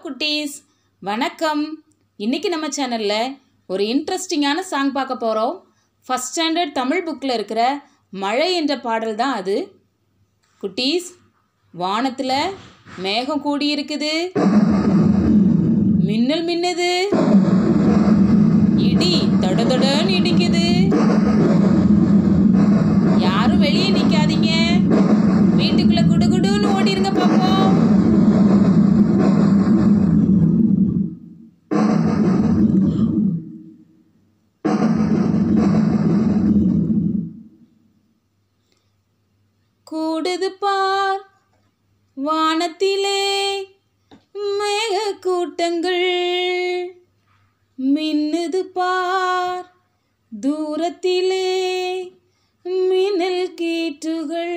குட்டீஸ் வணக்கம் இன்னைக்கு நம்ம சேனலில் ஒரு இன்ட்ரெஸ்டிங்கான சாங் பார்க்க போகிறோம் ஃபஸ்ட் ஸ்டாண்டர்ட் தமிழ் புக்கில் இருக்கிற மழை என்ற பாடல் தான் அது குட்டீஸ் வானத்தில் மேகம் கூடி இருக்குது மின்னல் மின்னுது இடி தொட தொடன்னு இடிக்குது யாரும் வெளியே நிற்காதீங்க வீட்டுக்குள்ள குடுகுடுன்னு ஓடிருங்க பாப்போம் கூடுது பார் வானத்திலே மேக கூட்டங்கள் மின்னுது பார் தூரத்திலே மின்னல் கீற்றுகள்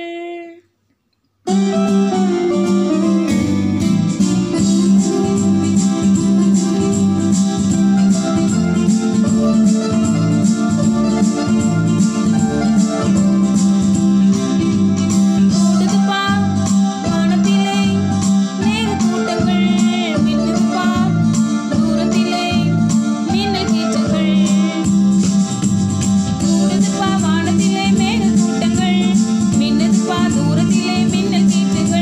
கூடுது பார் வானத்திலே மேகக்கூட்டங்கள் மின்னுது பார் தூரத்திலே மின்னல் கீற்றுகள் கூடுது பார் வானத்திலே மேகக்கூட்டங்கள் மின்னுது பார் தூரத்திலே மின்னல் கீற்றுகள்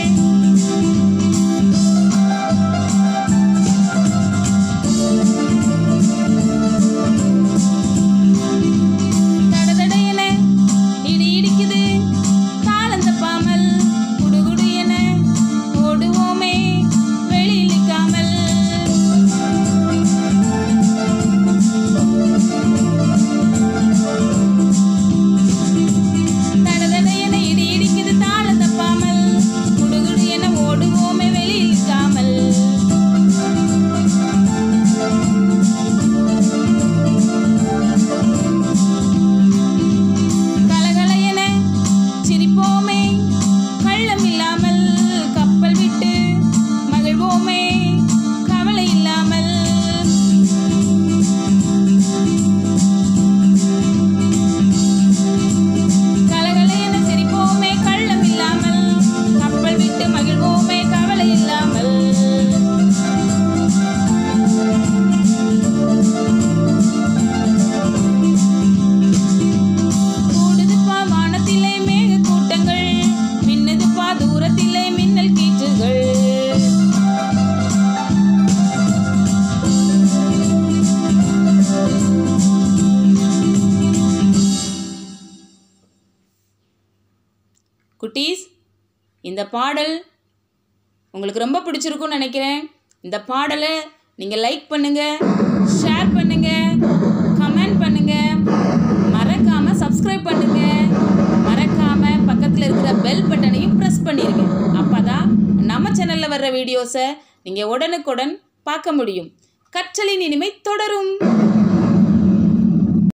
தடதடையென இடி இடிக்குது தாளம் தப்பாமல் குடுகுடு என ஓடுவோமே வெளியில் நிற்காமல் தடதடையென இடி இடிக்குது தாளம் தப்பாமல் குடுகுடு என ஓடுவோமே வெளியில் நிற்காமல் கலகலையென சிரிப்போமே கள்ளம் இல்லாமல் கப்பல் விட்டு மகிழ்வோமே கவலை இல்லாமல் கலகலையென சிரிப்போமே கள்ளம் இல்லாமல் கப்பல் விட்டு மகிழ்வோமே கவலை இல்லாமல் கூடுதுப்பா வானத்திலே மேக கூட்டங்கள் மின்னுதுப்பா தூரத்திலே மின்னல் கீற்றுகள் குட்டீஸ் இந்த பாடல் உங்களுக்கு ரொம்ப பிடிச்சிருக்கும்னு நினைக்கிறேன் இந்த பாடலை நீங்கள் லைக் பண்ணுங்கள் ஷேர் பண்ணுங்கள் கமெண்ட் பண்ணுங்கள் மறக்காமல் சப்ஸ்கிரைப் பண்ணுங்கள் மறக்காமல் பக்கத்தில் இருக்கிற பெல் பட்டனையும் ப்ரெஸ் பண்ணிடுங்க அப்போ தான் நம்ம சேனலில் வர்ற வீடியோஸை நீங்கள் உடனுக்குடன் பார்க்க முடியும் கற்றலின் இனிமை தொடரும்